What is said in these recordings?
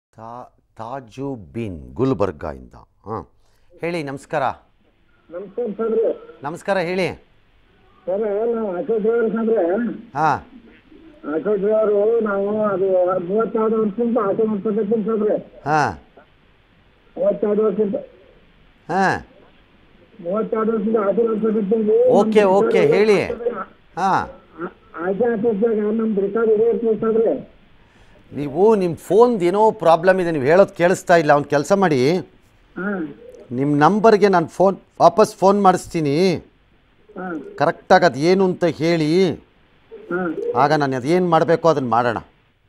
ತಾ ತಾಜು ಬಿನ್ ಗುಲ್ಬರ್ಗಾಯಿಂದ ಹಾಂ ಹೇಳಿ ನಮಸ್ಕಾರ ನಮಸ್ಕಾರ ಸಾಬ್ರೆ ನಮಸ್ಕಾರ ಹೇಳಿ ಸರ್ ನಾವು ಆಟೋ ಡ್ರೈವರ್ ಸಾಬ್ರೆ ಹಾಂ ಆಟೋ ಡ್ರೈವರು ನಾವು ಅದು ಮೂವತ್ತೆರಡು ವರ್ಷದಿಂದ ಆಟೋ ಮಾಡ್ಕೊಬೇಕು ಸಾಬ್ರೆ ಹಾಂ ಮೂವತ್ತೆರಡು ವರ್ಷದಿಂದ ಹಾಂ ಮೂವತ್ತೆರಡು ವರ್ಷದಿಂದ ಆಟೋ ಮಾಡ್ಕೊಬೇಕು ಓಕೆ ಓಕೆ ಹೇಳಿ ಹಾಂ ಆಟೋ ಆಟೋದಾಗ ನಮ್ದು ರೆಕಾರ್ಡ್ ಇದೇ ಇರ್ತದೆ ಸಾಬ್ರೆ ನೀವು ನಿಮ್ಮ ಫೋನ್ದು ಏನೋ ಪ್ರಾಬ್ಲಮ್ ಇದೆ ನೀವು ಹೇಳೋದು ಕೇಳಿಸ್ತಾ ಇಲ್ಲ ಒಂದು ಕೆಲಸ ಮಾಡಿ ಹಾಂ ನಿಮ್ಮ ನಂಬರ್ಗೆ ನಾನು ಫೋನ್ ವಾಪಸ್ ಫೋನ್ ಮಾಡಿಸ್ತೀನಿ ಹಾಂ ಕರೆಕ್ಟಾಗಿ ಅದು ಏನು ಅಂತ ಹೇಳಿ ಹಾಂ ಆಗ ನಾನು ಅದೇನು ಮಾಡಬೇಕು ಅದನ್ನು ಮಾಡೋಣ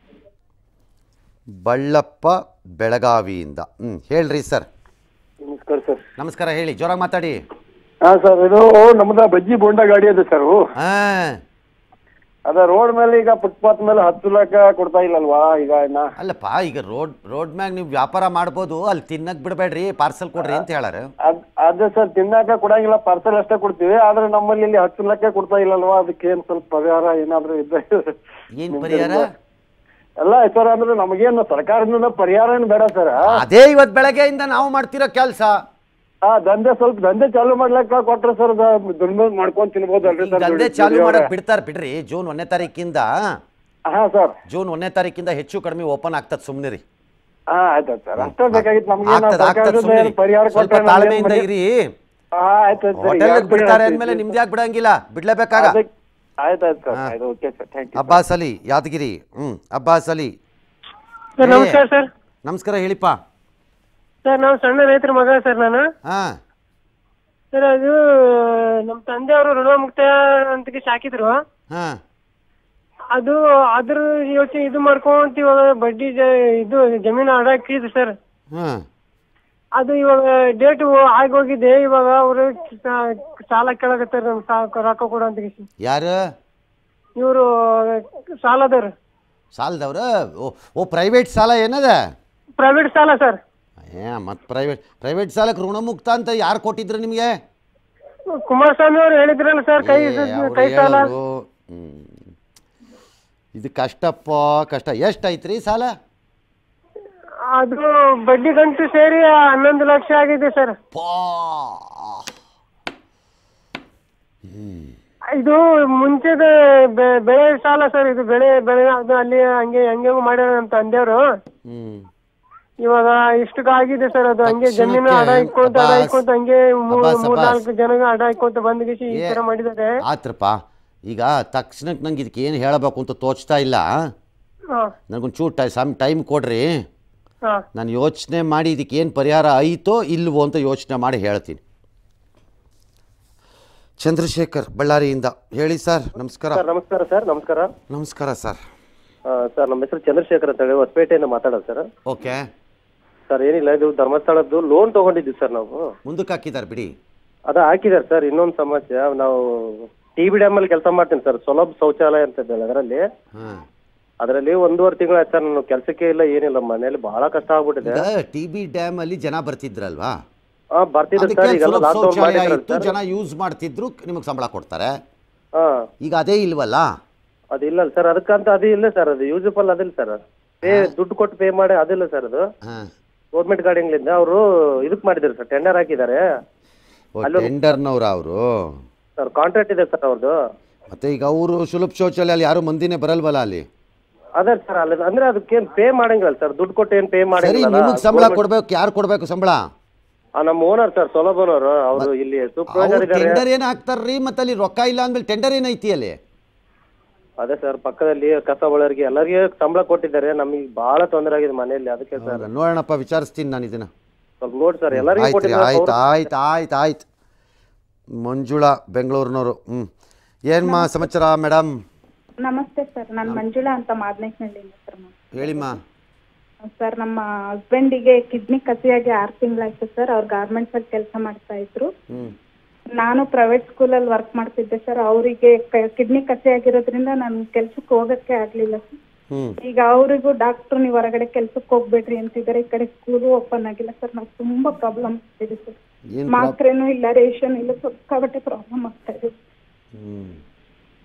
ಬಳ್ಳಪ್ಪ ಬೆಳಗಾವಿಯಿಂದ ಹ್ಞೂ ಹೇಳ್ರಿ ಸರ್ ನಮಸ್ಕಾರ ಸರ್ ನಮಸ್ಕಾರ ಹೇಳಿ ಜೋರಾಗಿ ಮಾತಾಡಿ ಹಾ ಸರ್ ಇದು ನಮ್ದ ಬಜ್ಜಿ ಬೋಂಡ ಗಾಡಿ ಅದ ಸರ್ ಹಾಂ ಅದ ರೋಡ್ ಮೇಲೆ ಈಗ ಫುಟ್ಪಾತ್ ಮೇಲೆ ಹತ್ತು ಲಕ್ಷ ಕೊಡ್ತಾ ಇಲ್ಲಲ್ವಾ ಈಗ ಇನ್ನ ಅಲ್ಲಪ್ಪ ಈಗ ರೋಡ್ ರೋಡ್ ಮ್ಯಾಗ ನೀವು ವ್ಯಾಪಾರ ಮಾಡ್ಬೋದು ಅಲ್ಲಿ ತಿನ್ನಕ್ಕೆ ಬಿಡಬೇಡ್ರಿ ಪಾರ್ಸಲ್ ಕೊಡ್ರಿ ಅಂತ ಹೇಳಾರ ಅದ್ ಅದೇ ಸರ್ ತಿನ್ನಾಕ ಕೊಡಂಗಿಲ್ಲ ಪಾರ್ಸಲ್ ಅಷ್ಟೇ ಕೊಡ್ತೀವಿ ಆದ್ರೆ ನಮ್ಮಲ್ಲಿ ಇಲ್ಲಿ ಹತ್ತು ಲಕ್ಷ ಕೊಡ್ತಾ ಇಲ್ಲಲ್ವಾ ಅದಕ್ಕೆ ಏನ್ ಸ್ವಲ್ಪ ಪರಿಹಾರ ಏನಾದ್ರು ಇದ್ರೆ ಏನು ಪರಿಹಾರ ಎಲ್ಲ ಸರ್ ಅಂದ್ರೆ ನಮಗೇನು ಸರ್ಕಾರದಿಂದ ಪರಿಹಾರ ಏನು ಬೇಡ ಸರ್ ಅದೇ ಇವತ್ತು ಬೆಳಗ್ಗೆಯಿಂದ ನಾವು ಮಾಡ್ತಿರೋ ಕೆಲಸ ಆ ದಂಧೆ ಸ್ವಲ್ಪ ದಂಧೆ ಚಾಲು ಮಾಡ್ಲಕ್ಕ ಕೊಟ್ರೆ ಸರ್ ದುಡ್ಮೆ ಮಾಡ್ಕೊಂಡ್ ತಿನ್ಬೋದಲ್ರಿ ಸರ್ ದಂಧೆ ಚಾಲು ಮಾಡಕ್ ಬಿಡ್ತಾರೆ ಬಿಡ್ರಿ ಜೂನ್ ಒಂದನೇ ತಾರೀಕಿಂದ ಹಾ ಸರ್ ಜೂನ್ ಒಂದನೇ ತಾರೀಕಿಂದ ಹೆಚ್ಚು ಕಡಿಮೆ ಓಪನ್ ಆಗ್ತದೆ ಸುಮ್ಮನೆ ರೀ ಹಾ ಆಯ್ತು ಸರ್ ಅಷ್ಟೇ ಬೇಕಾಗಿತ್ತು ನಮ್ಗೆ ಆಗ್ತದ ಆಗ್ತದ ಸರ್ಕಾರದಿಂದ ಸುಮ್ಮನೆ ಏನ್ ಪರಿಹಾರ ಸ್ವಲ್ಪ ಕೊಟ್ರೆ ತಾಳ್ಮೆಯಿಂದ ನಮ್ಗೇನ್ ಇರಿ ಹಾ ಆಯ್ತು ಸರ್ ಹೋಟೆಲ್ ಬಿಡ್ತಾರೆ ಅಂದ್ಮೇಲೆ ನಿಮ್ದು ಯಾಕೆ ಬಿಡಂಗಿಲ್ಲ ಬಿಡ್ಲೇಬೇಕಾಗ ಆಯ್ತು ಆಯ್ತು ಸರ್ ಆಯ್ತು okay sir thank you Abbas Ali Yadagiri hmm Abbas Ali sir ನಮಸ್ಕಾರ ಸರ್ ನಮಸ್ಕಾರ ಹೇಳಿಪ್ಪ ಸರ್ ನಾವು ಸಣ್ಣ ರೈತರ ಮಗ ಸರ್ ನಾನು ಹಾ ಸರ್ ಅದು ನಮ್ಮ ತಂದೆಯವರು ಋಣ ಮುಕ್ತ ಅಂತ ಹಾಕಿದ್ರು ಹಾ ಅದು ಅದ್ರ ಯೋಚನೆ ಇದು ಮಾಡ್ಕೊಂತ ಇವಾಗ ಬಡ್ಡಿ ಜ- ಇದು ಜಮೀನು ಅಡ ಹಾಕಿದ್ರು ಸರ್ ಹಾ ಅದು ಇವಾಗ ಡೇಟ್ ಆಗೋಗಿದೆ ಇವಾಗ ಅವರು ಸಾಲ ಕೇಳಕತ್ತಾರ ನಮ್ ಸಾ- ರೊಕ್ಕ ಕೊಡು ಅಂತ ಯಾರು ಇವರು ಸಾಲದವ್ರು ಸಾಲದವ್ರ ಓ ಓ ಪ್ರೈವೇಟ್ ಸಾಲ ಏನದ ಪ್ರೈವೇಟ್ ಸಾಲ ಸರ್ ಏ ಮತ್ತು ಪ್ರೈವೇಟ್ ಪ್ರೈವೇಟ್ ಸಾಲಕ್ಕೆ ಋಣಮುಕ್ತ ಅಂತ ಯಾರು ಕೊಟ್ಟಿದ್ರು ನಿಮಗೆ ಕುಮಾರಸ್ವಾಮಿ ಅವ್ರು ಹೇಳಿದ್ರಲ್ಲ ಸರ್ ಕೈ ಕೈ ಸಾಲ ಇದು ಕಷ್ಟಪ್ಪ ಕಷ್ಟ ಎಷ್ಟು ಐತ್ರಿ ಸಾಲ ಅದು ಬಡ್ಡಿ ಗಂಟು ಸೇರಿ ಹನ್ನೊಂದು ಲಕ್ಷ ಆಗಿದೆ ಸರ್ ಪಾ ಇದು ಮುಂಚೆದ ಬೆ- ಬೆಳೆ ಸಾಲ ಸರ್ ಇದು ಬೆಳೆ ಬೆಳೆ ಅದು ಅಲ್ಲಿ ಹಂಗೆ ಹಂಗೆ ಮಾಡ್ಯಾರ ನಮ್ಮ ತಂದೆಯವರು ಹ್ಞೂ ಇವಾಗ ಇಷ್ಟಕ್ಕೆ ಆಗಿದೆ ಸರ್ ಅದು ಹಂಗೆ ಜಮೀನು ಅಡ ಇಟ್ಕೊಂತ ಅಡ ಅಬ್ಬಾಸ್, ಇಟ್ಕೊಂತ ಹಂಗೆ ಮೂರ್ ಅಬ್ಬಾಸ್, ಮೂರ್ ಅಬ್ಬಾಸ್. ನಾಲ್ಕು ಜನ ಅಡ ಇಟ್ಕೊಂತ ಬಂದ್ಗಿಸಿ ಈ ತರ ಮಾಡಿದ್ದಾರೆ ಆತ್ರಪ್ಪ ಈಗ ತಕ್ಷಣಕ್ಕೆ ನಂಗೆ ಇದಕ್ಕೆ ಏನು ಹೇಳಬೇಕು ಅಂತ ತೋಚ್ತಾ ಇಲ್ಲ ಹಾ ನನಗೊಂದು ಚೂರು ಟೈ ಸಮ್ ಟೈಮ್ ಕೊಡ್ರಿ ಹಾ ನಾನು ಯೋಚನೆ ಮಾಡಿ ಇದಕ್ಕೆ ಏನು ಪರಿಹಾರ ಐತೋ ಇಲ್ವೋ ಅಂತ ಯೋಚನೆ ಮಾಡಿ ಹೇಳ್ತೀನಿ ಚಂದ್ರಶೇಖರ್ ಬಳ್ಳಾರಿಯಿಂದ ಹೇಳಿ ಸರ್ ನಮಸ್ಕಾರ ಸರ್ ನಮಸ್ಕಾರ ಸರ್ ನಮಸ್ಕಾರ ನಮಸ್ಕಾರ ಸರ್ ಆ, ಸರ್ ನಮ್ಮ ಹೆಸರು ಚಂದ್ರಶೇಖರ್ ಅಂತ ಹೇಳಿ ಹೊಸಪೇಟೆಯಿಂದ ಮಾತಾಡೋದು ಸರ್ ಓಕೆ ಸರ್ ಏನಿಲ್ಲ ಇದು ಧರ್ಮಸ್ಥಳದ್ದು ಲೋನ್ ತಗೊಂಡಿದ್ವಿ ಸರ್ ನಾವು ಮುಂದಕ್ಕೆ ಹಾಕಿದ್ದಾರೆ ಬಿಡಿ ಅದ ಹಾಕಿದ್ದಾರೆ ಸರ್ ಇನ್ನೊಂದು ಸಮಸ್ಯೆ ನಾವು ಟಿ ಬಿ ಡ್ಯಾಮ್ ಅಲ್ಲಿ ಕೆಲಸ ಮಾಡ್ತೀನಿ ಸರ್ ಸುಲಭ ಶೌಚಾಲಯ ಅಂತ ಇದೆ ಅದರಲ್ಲಿ ಹಾಂ ಅದರಲ್ಲಿ ಒಂದೂವರೆ ತಿಂಗಳು ಆಯ್ತು ಸರ್ ನಾನು ಕೆಲಸಕ್ಕೆ ಇಲ್ಲ ಏನಿಲ್ಲ ಮನೇಲಿ ಬಹಳ ಕಷ್ಟ ಆಗ್ಬಿಟ್ಟಿದೆ ಈಗ ಟಿ ಬಿ ಡ್ಯಾಮಲ್ಲಿ ಜನ ಬರ್ತಿದ್ರಲ್ವಾ ಹಾ ಬರ್ತಿದ್ರು ಅದಕ್ಕೆ ಸರ್ ಈಗೆಲ್ಲ ಸುಲಭ ಲಾಕ್ಡೌನ್ ಶೌಚಾಲಯ ಮಾಡಿದ್ರಲ್ಲ ಇತ್ತು ಸರ್ ಜನ ಯೂಸ್ ಮಾಡ್ತಿದ್ರು ನಿಮಗೆ ಸಂಬಳ ಕೊಡ್ತಾರೆ ಹಾ ಈಗ ಅದೇ ಇಲ್ವಲ್ಲ ಅದಿಲ್ಲ ಸರ್ ಅದಕ್ಕಂತ ಅದು ಇಲ್ಲ ಸರ್ ಅದು ಯೂಸ್ಫುಲ್ ಅದಿಲ್ಲ ಸರ್ ಪೇ ದುಡ್ಡು ಕೊಟ್ಟು ಪೇ ಮಾಡಿ ಅದಿಲ್ಲ ಸರ್ ಅದು ಹಾಂ ಗೌರ್ಮೆಂಟ್ ಗಾಡಿಗಳಿಂದ ಅವರು ಇದಕ್ ಮಾಡಿದ್ರು ಸರ್ ಟೆಂಡರ್ ಹಾಕಿದ್ದಾರೆ ಓ ಟೆಂಡರ್ನವ್ರ ಅವರು ಸರ್ ಕಾಂಟ್ರಾಕ್ಟ್ ಇದೆ ಸರ್ ಅವ್ರದ್ದು ಮತ್ತೆ ಈಗ ಅವರು ಸುಲಭ ಶೌಚಾಲಯ ಅಲ್ಲಿ ಯಾರು ಮಂದಿನೇ ಬರಲ್ವಲ್ಲ ಅಲ್ಲಿ ಅದೇ ಸರ್ ಅಲ್ಲಿ ಅಂದ್ರೆ ಅದಕ್ಕೇನ್ ಪೇ ಮಾಡಂಗಿಲ್ಲ ಸರ್ ದುಡ್ಡು ಕೊಟ್ಟು ಏನ್ ಪೇ ಸರಿ ಮಾಡಂಗಿಲ್ಲ ನಿಮಗೆ ಸಂಬಳ ಕೊಡ್ಬೇಕು ಯಾರು ಕೊಡ್ಬೇಕು ಸಂಬಳ ನಮ್ಮ ಓನರ್ ಸರ್ ಸೊಲಭನವರು ಅವರು ಇಲ್ಲಿ ಅವ್ರು ಸೂಪರ್ವೈಸರ್ ಇದ್ದಾರೆ ಟೆಂಡರ್ ಏನು ಹಾಕ್ತಾರ್ರಿ ಮತ್ತೆ ಅಲ್ಲಿ ರೊಕ್ಕ ಇಲ್ಲ ಅಂದ್ಮೇಲೆ ಟೆಂಡರ್ ಏನೈತಿ ಅಲ್ಲಿ ಅದೇ ಸರ್ ಪಕ್ಕದಲ್ಲಿ ಕಸ ಒಳರಿಗೆ ಎಲ್ಲರಿಗೆ ಸಂಬಳ ಕೊಟ್ಟಿದ್ದಾರೆ ನಮಗೆ ಬಹಳ ತೊಂದರೆ ಆಗಿದೆ ಮನೆಯಲ್ಲಿ ಅದಕ್ಕೆ ಸರ್ ಹೌದಾ? ನೋಡೋಣಪ್ಪ ವಿಚಾರಿಸ್ತೀನಿ ನಾನು ಇದನ್ನ ಸ್ವಲ್ಪ ನೋಡಿ ಸರ್ ಎಲ್ಲರಿಗೂ ಆಯ್ತು ರೀ ಕೊಟ್ಟಿದ್ದಾರೆ ಆಯ್ತು ಆಯ್ತು ಆಯ್ತು ಆಯ್ತು ಮಂಜುಳಾ ಬೆಂಗಳೂರಿನವರು ಹ್ಞೂ ಏನ್ಮ ಸಮಾಚಾರ ಮೇಡಮ್ ನಮಸ್ತೆ ಸರ್ ನಾನು ಮಂಜುಳಾ ಅಂತ ಮಾದನೇಶ್ನಳ್ಳಿಯಿಂದ ಸರ್ ನಾನು. ಹೇಳಿಮ್ಮ ಸರ್ ನಮ್ಮ ಹಸ್ಬೆಂಡಿಗೆ ಕಿಡ್ನಿ ಕಸಿಯಾಗಿ ಆರು ತಿಂಗಳಾಯ್ತು ಸರ್ ಅವ್ರು ಗಾರ್ಮೆಂಟ್ಸ್ ಅಲ್ಲಿ ಕೆಲಸ ಮಾಡ್ತಾ ಇದ್ರು ಹ್ಞೂ ನಾನು ಪ್ರೈವೇಟ್ ಸ್ಕೂಲಲ್ಲಿ ವರ್ಕ್ ಮಾಡ್ತಿದ್ದೆ ಸರ್ ಅವರಿಗೆ ಕಿಡ್ನಿ ಕಸಿ ಆಗಿರೋದ್ರಿಂದ ನಾನು ಕೆಲ್ಸಕ್ಕೆ ಹೋಗಕ್ಕೆ ಆಗ್ಲಿಲ್ಲ ಸರ್ ಹ್ಞೂ ಈಗ ಅವರಿಗೂ ಡಾಕ್ಟ್ರು ನೀವು ಹೊರಗಡೆ ಕೆಲ್ಸಕ್ಕೆ ಹೋಗ್ಬೇಡ್ರಿ ಅಂತಿದ್ದಾರೆ ಈ ಕಡೆ ಸ್ಕೂಲು ಓಪನ್ ಆಗಿಲ್ಲ ಸರ್ ನಾವು ತುಂಬಾ ಪ್ರಾಬ್ಲಮ್ ಆಗ್ತಿದೆ ಸರ್ ಏನು ಮಾತ್ರೆನೂ ಇಲ್ಲ ರೇಷನ್ ಇಲ್ಲ ಸಿಕ್ಕಾಪಟ್ಟೆ ಪ್ರಾಬ್ಲಮ್ ಆಗ್ತಾ ಇದೆ ಹ್ಞೂ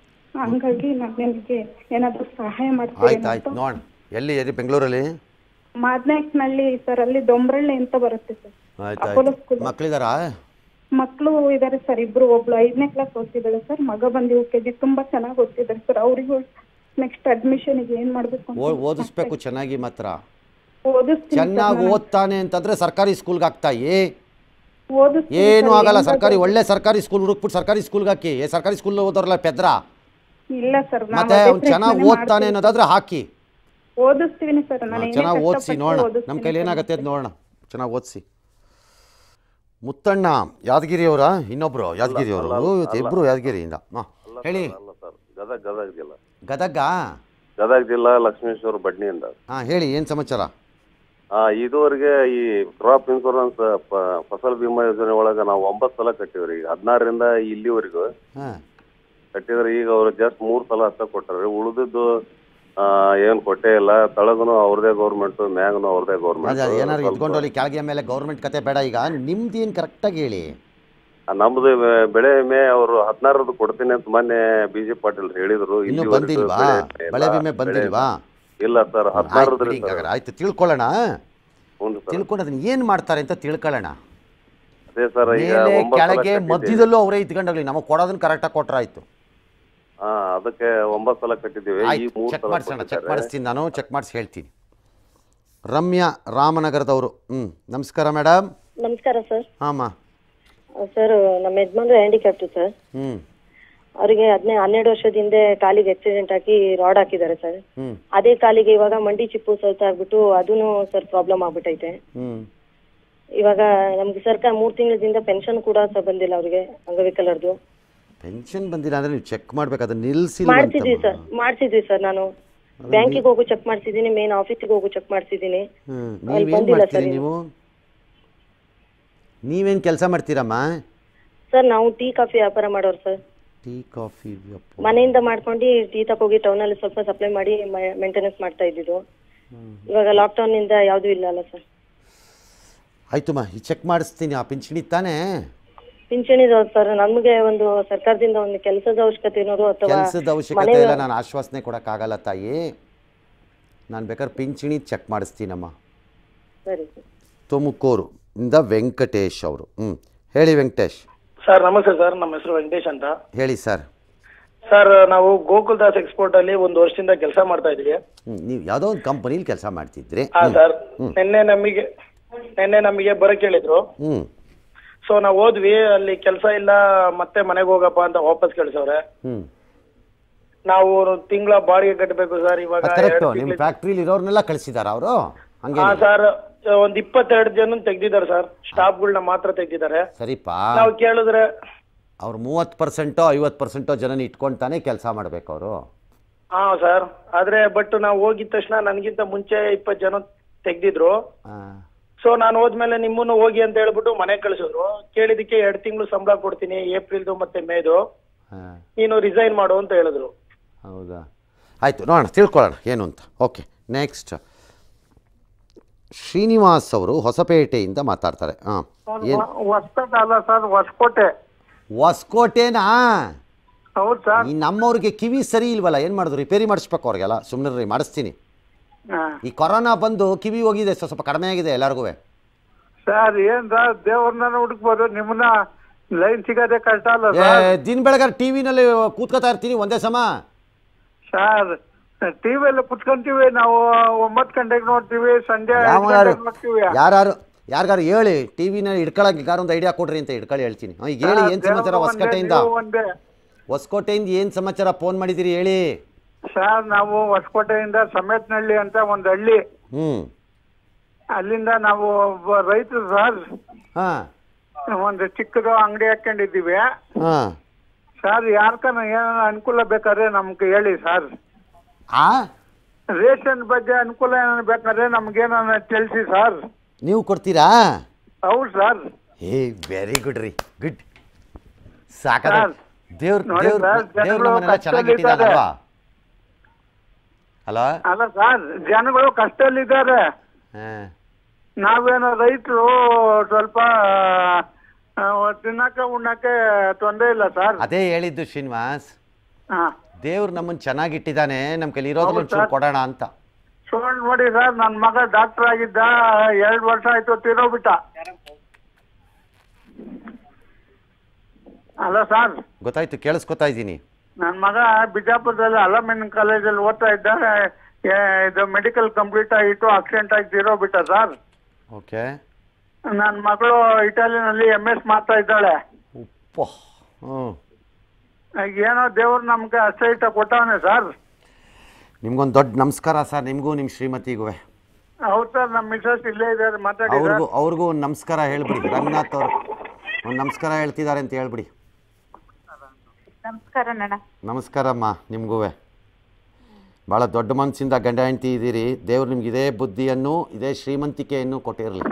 ಹಂಗಾಗಿ ನಾನು ನಿಮಗೆ ಏನಾದರೂ ಸಹಾಯ ಮಾಡ್ತೀರಿ ಆಯ್ತು ಆಯ್ತು ನೋಡ ಎಲ್ಲಿ ಎಲ್ಲಿ ಬೆಂಗಳೂರಲ್ಲಿ ಮಾದನಾಯಕ್ನಹಳ್ಳಿ ಸರ್ ಅಲ್ಲಿ ದೊಂಬ್ರಳ್ಳಿ ಅಂತ ಬರುತ್ತೆ ಸರ್ ಆಯ್ತು ಅಪೋಲೋ ಆಯ್ತು ಸ್ಕೂಲ್ ಮಕ್ಕಳಿದಾರಾ ಮಕ್ಕಳು ಇದಾರೆ ಸರ್ ಇಬ್ರು ಒಬ್ಳು ಐದನೇ ಕ್ಲಾಸ್ ಓದ್ತಿದ್ದಾಳೆ ಸರ್ ಮಗ ಬಂದು ಯು ಕೆ ಜಿ ತುಂಬಾ ಚೆನ್ನಾಗಿ ಓದ್ತಿದ್ದಾರೆ ಸರ್ ಅವರಿಗೂ ನೆಕ್ಸ್ಟ್ ಅಡ್ಮಿಷನ್ಗೆ ಏನ್ ಮಾಡ್ಬೇಕು ಅಂತ ಓ- ಓದಿಸ್ಬೇಕು ಚೆನ್ನಾಗಿ ಮಾತ್ರ ಓದಿಸ್ತೀನಿ ಸರ್ ಚೆನ್ನಾಗಿ ನಾನು. ಓದ್ತಾನೆ ಅಂತಂದ್ರೆ ಸರ್ಕಾರಿ ಸ್ಕೂಲ್ಗೆ ಹಾಕ್ತಾಯಿ ಓದಿಸ್ತೀನಿ ಏನು ಸರ್, ಆಗಲ್ಲ ಹೆಂಗಾದ್ರು- ಸರ್ಕಾರಿ ಒಳ್ಳೆ ಸರ್ಕಾರಿ ಸ್ಕೂಲ್ ಹುಡುಕ್ಬಿಟ್ಟು ಸರ್ಕಾರಿ ಸ್ಕೂಲ್ಗೆ ಹಾಕಿ ಏ ಸರ್ಕಾರಿ ಸ್ಕೂಲ್ ಓದೋರಲ್ಲ ಪೆದ್ರ ಇಲ್ಲ ಸರ್ ನಾವು ಮತ್ತೆ ಅದೇ ಅವ್ನು ಚೆನ್ನಾಗಿ ಪ್ರಯತ್ನನೇ ಓದ್ತಾನೆ ಮಾಡ್ತೀವಿ. ಅನ್ನೋದಾದ್ರೆ ಹಾಕಿ ಓದಿಸ್ತೀನಿ ಸರ್ ನಾನು ಏನೇ ಚೆನ್ನಾಗಿ ಓದಿಸಿ ಕಷ್ಟಪಟ್ಟು ನೋಡೋಣ ನಮ್ಮ ಓದಿಸ್ತೀನಿ ಕೈಲಿ ಸರ್. ಏನಾಗುತ್ತೆ ಅದು ನೋಡೋಣ ಚೆನ್ನಾಗಿ ಓದಿಸಿ ಮುತ್ತಣ್ಣ ಯಾದಗಿರಿಯವರ ಇನ್ನೊಬ್ರು ಯಾದಗಿರಿಯವರು ಇಬ್ರು ಯಾದಗಿರಿಯಿಂದ ಹಾಂ ಹೇಳಿ ಅಲ್ಲ ಸರ್ ಗದಗ ಗದಗ ಜಿಲ್ಲಾ ಗದಗ ಗದಗ ಜಿಲ್ಲಾ ಲಕ್ಷ್ಮೇಶ್ವರ ಬಡ್ನಿಯಿಂದ ಹಾಂ ಹೇಳಿ ಏನು ಸಮಾಚಾರ ಆ ಇದುವರೆಗೆ ಈ ಕ್ರಾಪ್ ಇನ್ಶೂರೆನ್ಸ್ ಫಸಲ್ ಬಿಮಾ ಯೋಜನೆ ಒಳಗೆ ನಾವು ಒಂಬತ್ತು ಸಲ ಕಟ್ಟಿವ್ರಿ ಈಗ ಹದಿನಾರರಿಂದ ಇಲ್ಲಿವರೆಗೂ ಹಾಂ ಕಟ್ಟಿದ್ರೆ ಈಗ ಅವ್ರು ಜಸ್ಟ್ ಮೂರು ಸಲ ಅಷ್ಟ ಕೊಟ್ಟಾರೆ ಉಳಿದಿದ್ದು ಏನು ಕೊಟ್ಟೇ ಇಲ್ಲ ತಳಗನು ಅವ್ರದೇ ಗೌರ್ಮೆಂಟ್ ಮ್ಯಾಗನು ಅವ್ರದೇ ಅದೇ ಅದು ಏನಾದ್ರು ಗೌರ್ಮೆಂಟ್ ಇದ್ಕೊಂಡು ಅಲ್ಲಿ ಕೆಳಗೆ ಮೇಲೆ ಗೌರ್ಮೆಂಟ್ ಕತೆ ಬೇಡ ಈಗ ನಿಮ್ದು ಏನು ಕರೆಕ್ಟಾಗಿ ಹೇಳಿ ನಮ್ದು ಬೆ- ಬೆಳೆ ವಿಮೆ ಅವರು ಹದಿನಾರದ್ದು ಕೊಡ್ತೀನಿ ಅಂತ ಮೊನ್ನೆ ಬಿ ಜೆ ಪಾಟೀಲ್ ಹೇಳಿದ್ರು ಇನ್ನೂ ಇಲ್ಲಿವರೆಗೂ ಬಂದಿಲ್ವಾ ಬೆಳೆ ವಿಮೆ ಬೆಳೆ ಇಲ್ಲ. ವಿಮೆ ಬೆಳೆ ಬಂದಿಲ್ವಾ ಇಲ್ಲ ಸರ್ ಆಯ್ತು ಹದಿನಾರದ್ರಿ ಬಿಡಿ ಸರ್ ಹಿಂಗಾದ್ರೆ. ಆಯ್ತು ತಿಳ್ಕೊಳ್ಳೋಣ ಹ್ಞೂ ಸರ್ ತಿಳ್ಕೊಂಡು ಅದನ್ನ ಏನು ಮಾಡ್ತಾರೆ ಅಂತ ತಿಳ್ಕೊಳ್ಳೋಣ ಅದೇ ಸರ್ ಈಗ ಮೇಲೆ ಒಂಬತ್ತು ಸಲ ಕೆಳಗೆ ಕಟ್ಟಿದ್ದೀವಿ. ಮಧ್ಯದಲ್ಲೂ ಅವರೇ ಇದ್ಕೊಂಡೋಗ್ಲಿ ನಮಗೆ ಕೊಡೋದನ್ನ ಕರೆಕ್ಟಾಗಿ ಕೊಟ್ರೆ ಆಯ್ತು ಹಾ ಅದಕ್ಕೆ ಒಂಬತ್ತು ಸಲ ಕಟ್ಟಿದ್ದೀವಿ ಈ ಆಯ್ತು ಮೂರು ಚೆಕ್ ಸಲ ಮಾಡಿಸೋಣ ಚೆಕ್ ಕೊಟ್ಟಿದ್ದಾರೆ. ಮಾಡಿಸ್ತೀನಿ ನಾನು ಚೆಕ್ ಮಾಡಿಸಿ ಹೇಳ್ತೀನಿ ರಮ್ಯಾ ರಾಮನಗರದವರು ಹ್ಞೂ ನಮಸ್ಕಾರ ಮೇಡಮ್ ನಮಸ್ಕಾರ ಸರ್ ಹಾಂ ಸರ್ ನಮ್ಮ ಯಜಮಾನ್ರು ಹ್ಯಾಂಡಿಕ್ಯಾಪ್ಟು ಸರ್ ಹ್ಞೂ ಅವರಿಗೆ ಹದಿನೈ ಹನ್ನೆರಡು ವರ್ಷದ ಹಿಂದೆ ಕಾಲಿಗೆ ಆಕ್ಸಿಡೆಂಟ್ ಹಾಕಿ ರಾಡ್ ಹಾಕಿದ್ದಾರೆ ಸರ್ ಹ್ಞೂ ಅದೇ ಕಾಲಿಗೆ ಇವಾಗ ಮಂಡಿ ಚಿಪ್ಪು ಸ್ವಲ್ಪ ಆಗ್ಬಿಟ್ಟು ಅದೂ ಸರ್ ಪ್ರಾಬ್ಲಮ್ ಆಗ್ಬಿಟ್ಟೈತೆ ಹ್ಞೂ ಇವಾಗ ನಮ್ಗೆ ಸರ್ಕಾರ ಮೂರು ತಿಂಗಳಿಂದ ಪೆನ್ಷನ್ ಕೂಡ ಸರ್ ಬಂದಿಲ್ಲ ಅವ್ರಿಗೆ ಅಂಗವಿಕಲರ್ದು ಪೆನ್ಷನ್ ಬಂದಿಲ್ಲ ಅಂದರೆ ನೀವು ಚೆಕ್ ಮಾಡ್ಬೇಕು ಅದನ್ನ ನಿಲ್ಲಿಸಿ ಮಾಡ್ಸಿದ್ವಿ ಸರ್ ಮಾಡ್ಸಿದ್ವಿ ಸರ್ ನಾನು ಬ್ಯಾಂಕಿಗೆ ಹೋಗು ಚೆಕ್ ಮಾಡ್ಸಿದ್ದೀನಿ ಮೇನ್ ಆಫೀಸಿಗೆ ಹೋಗು ಚೆಕ್ ಮಾಡ್ಸಿದ್ದೀನಿ ಹ್ಞೂ ಅಲ್ಲಿ ನೀವೇನು ಬಂದಿಲ್ಲ ಮಾಡ್ತೀರಿ ಸರ್ ನೀವು ನೀವೇನು ಕೆಲಸ ಮಾಡ್ತೀರಮ್ಮ ಸರ್ ನಾವು ಟೀ ಕಾಫಿ ವ್ಯಾಪಾರ ಮಾಡೋರು ಸರ್ ಟೀ ಕಾಫಿ ಮನೆಯಿಂದ ಮಾಡ್ಕೊಂಡು ಟೀ ತಗೋಗಿ ಟೌನಲ್ಲಿ ಸ್ವಲ್ಪ ಸಪ್ಲೈ ಮಾಡಿ ಮೇಂಟೆನೆನ್ಸ್ ಮಾಡ್ತಾ ಇದ್ದಿದ್ದು ಇವಾಗ ಲಾಕ್ಡೌನ್ ಇಂದ ಯಾವ್ದು ಇಲ್ಲ ಅಲ್ಲ ಸರ್ ಆಯ್ತಮ್ಮ ಈ ಚೆಕ್ ಮಾಡಿಸ್ತೀನಿ ಆ ಪಿಂಚಣಿ ತಾನೇ ಪಿಂಚಣಿ ಸರ್ ನಮಗೆ ಒಂದು ಸರ್ಕಾರದಿಂದ ಒಂದು ಕೆಲಸದ ಅವಶ್ಯಕತೆ ಇರೋರು ಅಥವಾ ಕೆಲಸದ ಅವಶ್ಯಕತೆ ಮನೆ ಇಲ್ಲ ನಾನು ಆಶ್ವಾಸನೆ ಕೊಡೋಕ್ಕಾಗಲ್ಲ ತಾಯಿ ನಾನು ಬೇಕಾದ್ರೆ ಪಿಂಚಣಿ ಚೆಕ್ ಮಾಡಿಸ್ತೀನಮ್ಮ ಸರಿ ಸರ್ ತುಮಕೂರು ಇಂದ ವೆಂಕಟೇಶ್ ಅವರು ಹ್ಞೂ ಹೇಳಿ ವೆಂಕಟೇಶ್ ಸರ್ ನಮಸ್ತೆ ಸರ್ ನಮ್ಮ ಹೆಸರು ವೆಂಕಟೇಶ್ ಅಂತ ಹೇಳಿ ಸರ್ ಸರ್ ನಾವು ಗೋಕುಲ್ ದಾಸ್ ಎಕ್ಸ್ಪೋರ್ಟ್ ಅಲ್ಲಿ ಒಂದು ವರ್ಷದಿಂದ ಕೆಲಸ ಮಾಡ್ತಾ ಇದ್ವಿ ಹ್ಞೂ ನೀವು ಯಾವುದೋ ಒಂದು ಕಂಪನೀಲಿ ಕೆಲಸ ಮಾಡ್ತಿದ್ರಿ ಹಾ ಸರ್ ನಿನ್ನೆ ನಮಗೆ ನಿನ್ನೆ ನಮಗೆ ಬರಕ್ ಹೇಳಿದ್ರು ಹ್ಞೂ ಸೊ ನಾವು ಹೋದ್ವಿ ಅಲ್ಲಿ ಕೆಲಸ ಇಲ್ಲ ಮತ್ತೆ ಮನೆಗೆ ಹೋಗಪ್ಪ ಅಂತ ವಾಪಸ್ ಕಳ್ಸವ್ರೆ ಹ್ಞೂ ನಾವು ತಿಂಗಳ ಬಾಡಿಗೆ ಕಟ್ಟಬೇಕು ಸರ್ ಇವಾಗ ಅದು ಕರೆಕ್ಟು ಎರಡು ನಿಮ್ಮ ತಿಂಗ್ಳು- ಫ್ಯಾಕ್ಟ್ರಿಲಿ ಇರೋರ್ನೆಲ್ಲ ಕಳಿಸಿದಾರ ಅವರು ಹಂಗೆ ಹಾ ಸರ್ ಒಂದ್ ಇಪ್ಪತ್ತೆರಡು ಜನ ತೆಗ್ದಿದ್ದಾರೆ ಸರ್ ಸ್ಟಾಫ್ಗಳನ್ನ ಮಾತ್ರ ತೆಗ್ದಿದ್ದಾರೆ ಸರಿಪಾ ನಾವು ಕೇಳಿದ್ರೆ ಅವ್ರು ಮೂವತ್ತು ಪರ್ಸೆಂಟೋ ಐವತ್ತು ಪರ್ಸೆಂಟೋ ಜನನ ಇಟ್ಕೊಂತಾನೆ ಕೆಲಸ ಮಾಡಬೇಕು ಅವರು ಹಾ ಸರ್ ಆದ್ರೆ ಬಟ್ ನಾವು ಹೋಗಿದ ತಕ್ಷಣ ನನಗಿಂತ ಮುಂಚೆ ಇಪ್ಪತ್ತು ಜನ ತೆಗ್ದಿದ್ರು ಸೊ ನಾನು ಹೋದ್ಮೇಲೆ ನಿಮ್ಮನ್ನು ಹೋಗಿ ಅಂತ ಹೇಳ್ಬಿಟ್ಟು ಮನೆ ಕಳ್ಸಿದ್ರು ಕೇಳಿದಕ್ಕೆ ಎರಡು ತಿಂಗಳು ಸಂಬಳ ಕೊಡ್ತೀನಿ ಏಪ್ರಿಲ್ದು ಮತ್ತೆ ಮೇದು ಹಾಂ ನೀನು ರಿಸೈನ್ ಮಾಡು ಅಂತ ಹೇಳಿದ್ರು ಹೌದಾ ಆಯಿತು ನೋಡೋಣ ತಿಳ್ಕೊಳ್ಳೋಣ ಏನು ಅಂತ ಓಕೆ ನೆಕ್ಸ್ಟ್ ಶ್ರೀನಿವಾಸ್ ಅವರು ಹೊಸಪೇಟೆಯಿಂದ ಮಾತಾಡ್ತಾರೆ ಹಾಂ ಏನು ಹೊಸಪೇಟೆ ಅಲ್ಲ ಸರ್ ಹೊಸಕೋಟೆ ಹೊಸಕೋಟೆನಾ ಹೌದು ಸರ್ ಈ ನಮ್ಮವ್ರಿಗೆ ಕಿವಿ ಸರಿ ಇಲ್ವಲ್ಲ ಏನು ಮಾಡಿದ್ರು ರಿಪೇರಿ ಮಾಡಿಸ್ಬೇಕು ಅವ್ರಿಗೆಲ್ಲ ಸುಮ್ಮನೆ ರೀ ಮಾಡಿಸ್ತೀನಿ ಈ ಕೊರೋನಾ ಬಂದು ಕಿವಿ ಹೋಗಿದೆ ಸ್ವಲ್ಪ ಸ್ವಲ್ಪ ಕಡಿಮೆ ಆಗಿದೆ ಎಲ್ಲರಿಗೂ ಸರ್ ಏನ್ ಸರ್ ದೇವ್ರನ್ನ ಹುಡುಕ್ಬೋದು ನಿಮ್ಮನ್ನ ಲೈನ್ ಸಿಗೋದೇ ಕಷ್ಟ ಅಲ್ಲ ಏ ಸರ್ ದಿನ ಬೆಳಗಾರೆ ಟಿ ವಿನಲ್ಲಿ ಕೂತ್ಕೋತಾ ಇರ್ತೀನಿ ಒಂದೇ ಸಮ ಸರ್ ಟಿವಿಯಲ್ಲಿ ಕುತ್ಕೊಂತೀವಿ ನಾವು ಒಂಬತ್ತು ಗಂಟೆಗೆ ನೋಡ್ತೀವಿ ಸಂಜೆ ಐದು ಯಾರು ಗಂಟೆಗೆ ನೋಡ್ತೀವಿ ಯಾರು ಯಾರಿಗಾರು ಹೇಳಿ ಟಿ ವಿನ ಹಿಡ್ಕೊಳಕ್ಕೆ ಯಾರು ಒಂದು ಐಡಿಯಾ ಕೊಡ್ರಿ ಅಂತ ಹಿಡ್ಕೊಳ್ಳಿ ಹೇಳ್ತೀನಿ ಹಾಂ ಈಗ ಹೇಳಿ ಏನು ಸಮಾಚಾರ ದೇವ್ರು ಒಂದೇ, ಹೊಸಕೋಟೆಯಿಂದ ನೀವು ಒಂದೇ ಹೊಸಕೋಟೆಯಿಂದ ಏನು ಸಮಾಚಾರ ಫೋನ್ ಮಾಡಿದ್ದೀರಿ ಹೇಳಿ ಸರ್ ನಾವು ಹೊಸಕೋಟೆಯಿಂದ ಸಮೇತನಹಳ್ಳಿ ಅಂತ ಒಂದು ಹಳ್ಳಿ ಹ್ಞೂ ಅಲ್ಲಿಂದ ನಾವು ಒಬ್ಬ ರೈತರು ಸರ್ ಹಾಂ ಒಂದು ಚಿಕ್ಕದು ಅಂಗಡಿ ಹಾಕೊಂಡಿದ್ದೀವಿ ಹಾಂ ಸರ್ ಯಾರ್ಕನ ಏನಾರ ಅನುಕೂಲ ಬೇಕಾದ್ರೆ ನಮ್ಗೆ ಹೇಳಿ ಸರ್ ಆ ರೇಷನ್ ಬಗ್ಗೆ ಅನುಕೂಲ ಏನಾರ ಬೇಕಾದ್ರೆ ನಮ್ಗೇನಾರ ತಿಳಿಸಿ ಸರ್ ನೀವು ಕೊಡ್ತೀರಾ ಹೌದು ಸರ್ ಏ ವೆರಿ ಗುಡ್ ರೀ ಗುಡ್ ಸಾಕಾದ ಸರ್, ದೇವ್ರ ನೋಡಿ ದೇವ್ರ ಸರ್, ದೇವ್ರ ಜನಗಳು ನಮ್ಮನ್ನೆಲ್ಲ ಚೆನ್ನಾಗಿಟ್ಟಿದ್ದಾನಲ್ವಾ ಅಲ್ವಾ ಅಲ್ಲ ಸರ್ ಜನಗಳು ಕಷ್ಟದಲ್ಲಿದ್ದಾರೆ ಹಾಂ ನಾವೇನೋ ರೈತರು ಸ್ವಲ್ಪ ಆ, ತಿನ್ನಕ್ಕೆ ಉಣ್ಣಕ್ಕೆ ತೊಂದರೆ ಇಲ್ಲ ಸರ್ ಅದೇ ಹೇಳಿದ್ದು ಶ್ರೀನಿವಾಸ್ ಹಾ ದೇವ್ರು ನಮ್ಮನ್ನು ಚೆನ್ನಾಗಿಟ್ಟಿದ್ದಾನೆ ನಮ್ಮ ಕೈಲಿ ಇರೋದ್ರಲ್ಲಿ ಹೌದು ಒಂಚೂರು ಸರ್. ಕೊಡೋಣ ಅಂತ ಸ್ಟೂಡೆಂಟ್ ನೋಡಿ ಸರ್ ನನ್ನ ಮಗ ಡಾಕ್ಟರ್ ಆಗಿದ್ದ ಎರಡು ವರ್ಷ ಆಯ್ತು ತೀರೋಗ್ಬಿಟ್ಟ ಅಲ್ಲ ಸರ್ ಗೊತ್ತಾಯ್ತು ಕೇಳಿಸ್ಕೊತಾ ಇದ್ದೀನಿ ನನ್ನ ಮಗ ಬಿಜಾಪುರದಲ್ಲಿ ಅಲಮಿನ್ ಕಾಲೇಜಲ್ಲಿ ಓದ್ತಾ ಇದ್ದ ಏ, ಇದು ಮೆಡಿಕಲ್ ಕಂಪ್ಲೀಟ್ ಆಗಿತ್ತು ಆಕ್ಸಿಡೆಂಟ್ ಆಗಿ ತೀರೋಗ್ಬಿಟ್ಟ ಸರ್ ಓಕೆ ನನ್ನ ಮಗಳು ಇಟಾಲಿನಲ್ಲಿ ಎಮ್ ಎಸ್ ಮಾಡ್ತಾ ಇದ್ದಾಳೆ ಉಪ್ಪ ಹ್ಞೂ ಏನೋ ದೇವ್ರು ನಮ್ಗೆ ಅಷ್ಟೈತ ಕೊಟ್ಟವನೆ ಸರ್ ನಿಮ್ಗೊಂದು ದೊಡ್ಡ ನಮಸ್ಕಾರ ಸರ್ ನಿಮಗೂ ನಿಮ್ಮ ಶ್ರೀಮತಿಗೂ ಹೌದು ಸರ್ ನಮ್ಮ ಮಿಸಸ್ ಇಲ್ಲೇ ಇದ್ದಾರೆ ಮಾತಾಡಿ ಸರ್ ಅವ್ರಿಗೂ ಅವ್ರಿಗೂ ಒಂದು ನಮಸ್ಕಾರ ಹೇಳ್ಬಿಡಿ ರಂಗನಾಥ್ ಅವ್ರು ಒಂದು ನಮಸ್ಕಾರ ಹೇಳ್ತಿದ್ದಾರೆ ಅಂತ ಹೇಳ್ಬಿಡಿ ನಮಸ್ಕಾರ ನಣ್ಣ ನಮಸ್ಕಾರಮ್ಮ ನಿಮಗೂ ಭಾಳ ದೊಡ್ಡ ಮನಸ್ಸಿಂದ ಗಂಡ ಹೆಂಡತಿ ಇದ್ದೀರಿ ದೇವ್ರು ನಿಮ್ಗೆ ಇದೇ ಬುದ್ಧಿಯನ್ನು ಇದೇ ಶ್ರೀಮಂತಿಕೆಯನ್ನು ಕೊಟ್ಟಿರಲಿ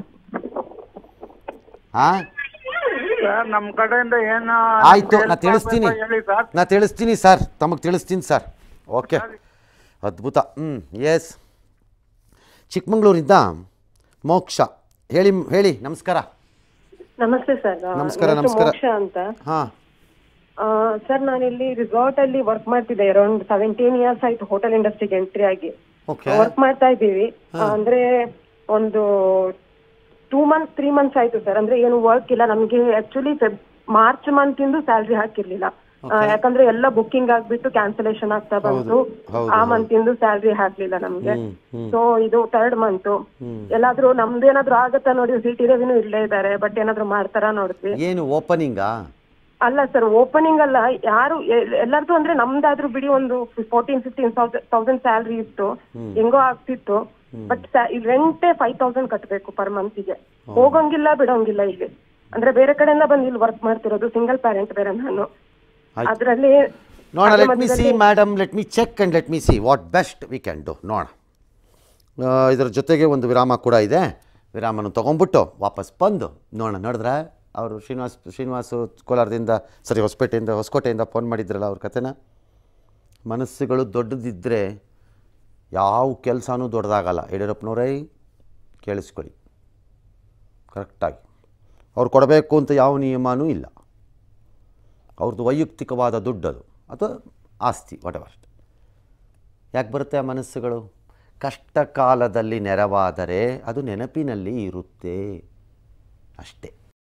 ಹಾಂ ಸರ್ ನಮ್ಮ ಕಡೆಯಿಂದ ಏನು ಆಯಿತು ನಾ ತಿಳಿಸ್ತೀನಿ ಹೇಳಿ ಸರ್ ನಾ ತಿಳಿಸ್ತೀನಿ ಸರ್ ತಮಗೆ ತಿಳಿಸ್ತೀನಿ ಸರ್ ಓಕೆ ಅದ್ಭುತ ಹ್ಞೂ ಎಸ್ ಚಿಕ್ಕಮಂಗ್ಳೂರಿಂದ ಮೋಕ್ಷ ಹೇಳಿ ಹೇಳಿ ನಮಸ್ಕಾರ ನಮಸ್ತೆ ಸರ್ ನಮಸ್ಕಾರ, ನನ್ನ ಹೆಸ್ರು ನಮಸ್ಕಾರ. ಮೋಕ್ಷ ಅಂತ ಹಾಂ ಆ, ಸರ್ ನಾನಿಲ್ಲಿ ರಿಸಾರ್ಟ್ ಅಲ್ಲಿ ವರ್ಕ್ ಮಾಡ್ತಿದ್ದೆ ಅರೌಂಡ್ ಸೆವೆಂಟೀನ್ ಇಯರ್ಸ್ ಆಯ್ತು ಹೋಟೆಲ್ ಇಂಡಸ್ಟ್ರಿಗೆ ಎಂಟ್ರಿ ಆಗಿ ಓಕೆ ವರ್ಕ್ ಮಾಡ್ತಾ ಇದ್ದೀವಿ ಅಂದ್ರೆ ಒಂದು ಟೂ ಮಂತ್ಸ್ ತ್ರೀ ಮಂತ್ಸ್ ಆಯ್ತು ಸರ್ ಅಂದ್ರೆ ಏನು ವರ್ಕ್ ಇಲ್ಲ ನಮ್ಗೆ ಆಕ್ಚುಲಿ ಮಾರ್ಚ್ ಮಂತ್ ಇಂದು ಸ್ಯಾಲ್ರಿ ಹಾಕಿರ್ಲಿಲ್ಲ ಆ, ಯಾಕಂದ್ರೆ ಎಲ್ಲ ಬುಕ್ಕಿಂಗ್ ಆಗ್ಬಿಟ್ಟು ಕ್ಯಾನ್ಸಲೇಷನ್ ಆಗ್ತಾ ಬಂತು ಹೌದು, ಆ ಮಂತ್ ಇಂದು ಸ್ಯಾಲ್ರಿ ಹಾಕ್ಲಿಲ್ಲ ನಮ್ಗೆ ಸೊ ಇದು ಥರ್ಡ್ ಮಂತ್ ಎಲ್ಲಾದ್ರೂ ನಮ್ದು ಏನಾದ್ರು ಆಗತ್ತಾ ನೋಡಿ ಸಿಟಿ ರೆವಿನ್ಯೂ ಇಲ್ಲೇ ಇದ್ದಾರೆ ಬಟ್ ಏನಾದ್ರು ಮಾಡ್ತಾರಾ ನೋಡಿದ್ವಿ ಏನು ಓಪನಿಂಗಾ ಅಲ್ಲ ಸರ್ ಓಪನಿಂಗ್ ಅಲ್ಲ ಯಾರು ಎ- ಎಲ್ಲರದು ಅಂದ್ರೆ ನಮ್ದಾದ್ರೂ ಬಿಡಿ ಒಂದು ಫೋರ್ಟೀನ್ ಫಿಫ್ಟೀನ್ ತೌಸಂಡ್ ಸ್ಯಾಲ್ರಿ ಇತ್ತು ಹೆಂಗೋ ಆಗ್ತಿತ್ತು ಬಟ್ ರೆಂಟೇ ಫೈವ್ ತೌಸಂಡ್ ಕಟ್ಟಬೇಕು ಪರ್ ಮಂತಿಗೆ ಹೋಗಂಗಿಲ್ಲ ಬಿಡೋಂಗಿಲ್ಲ ಇಲ್ಲಿ ಅಂದ್ರೆ ಬೇರೆ ಕಡೆಯಿಂದ ಬಂದು ಇಲ್ಲಿ ವರ್ಕ್ ಮಾಡ್ತಿರೋದು ಸಿಂಗಲ್ ಪ್ಯಾರೆಂಟ್ ಬೇರೆ ನಾನು ಆಯ್ತು. ಅದ್ರಲ್ಲಿ ನೋಡೋಣ ಅದ್ರ ಲೆಟ್ ಮಿ ಸಿ ಮಧ್ಯದಲ್ಲಿ- madam let me check and let me see what best we can do ನೋಡೋಣ ಆ, ಇದರ ಜೊತೆಗೆ ಒಂದು ವಿರಾಮ ಕೂಡ ಇದೆ ವಿರಾಮನ ತೊಗೊಂಬಿಟ್ಟು ವಾಪಸ್ ಬಂದು ನೋಡೋಣ ನೋಡಿದ್ರೆ ಅವರು ಶ್ರೀನಿವಾಸ್ ಶ್ರೀನಿವಾಸು ಕೋಲಾರದಿಂದ ಸರಿ ಹೊಸಪೇಟೆಯಿಂದ ಹೊಸಕೋಟೆಯಿಂದ ಫೋನ್ ಮಾಡಿದ್ರಲ್ಲ ಅವ್ರ ಕತೆನ ಮನಸ್ಸುಗಳು ದೊಡ್ಡದಿದ್ದರೆ ಯಾವ ಕೆಲಸನೂ ದೊಡ್ಡದಾಗಲ್ಲ ಯಡಿಯೂರಪ್ಪನವರೇ ಕೇಳಿಸ್ಕೊಳ್ಳಿ ಕರೆಕ್ಟಾಗಿ ಅವ್ರು ಕೊಡಬೇಕು ಅಂತ ಯಾವ ನಿಯಮನೂ ಇಲ್ಲ ಅವ್ರದ್ದು ವೈಯಕ್ತಿಕವಾದ ದುಡ್ಡದು ಅಥವಾ ಆಸ್ತಿ ವಾಟ್ ಎವರ್ ಯಾಕೆ ಬರುತ್ತೆ ಆ ಮನಸ್ಸುಗಳು ಕಷ್ಟ ಕಾಲದಲ್ಲಿ ನೆರವಾದರೆ ಅದು ನೆನಪಿನಲ್ಲಿ ಇರುತ್ತೆ ಅಷ್ಟೇ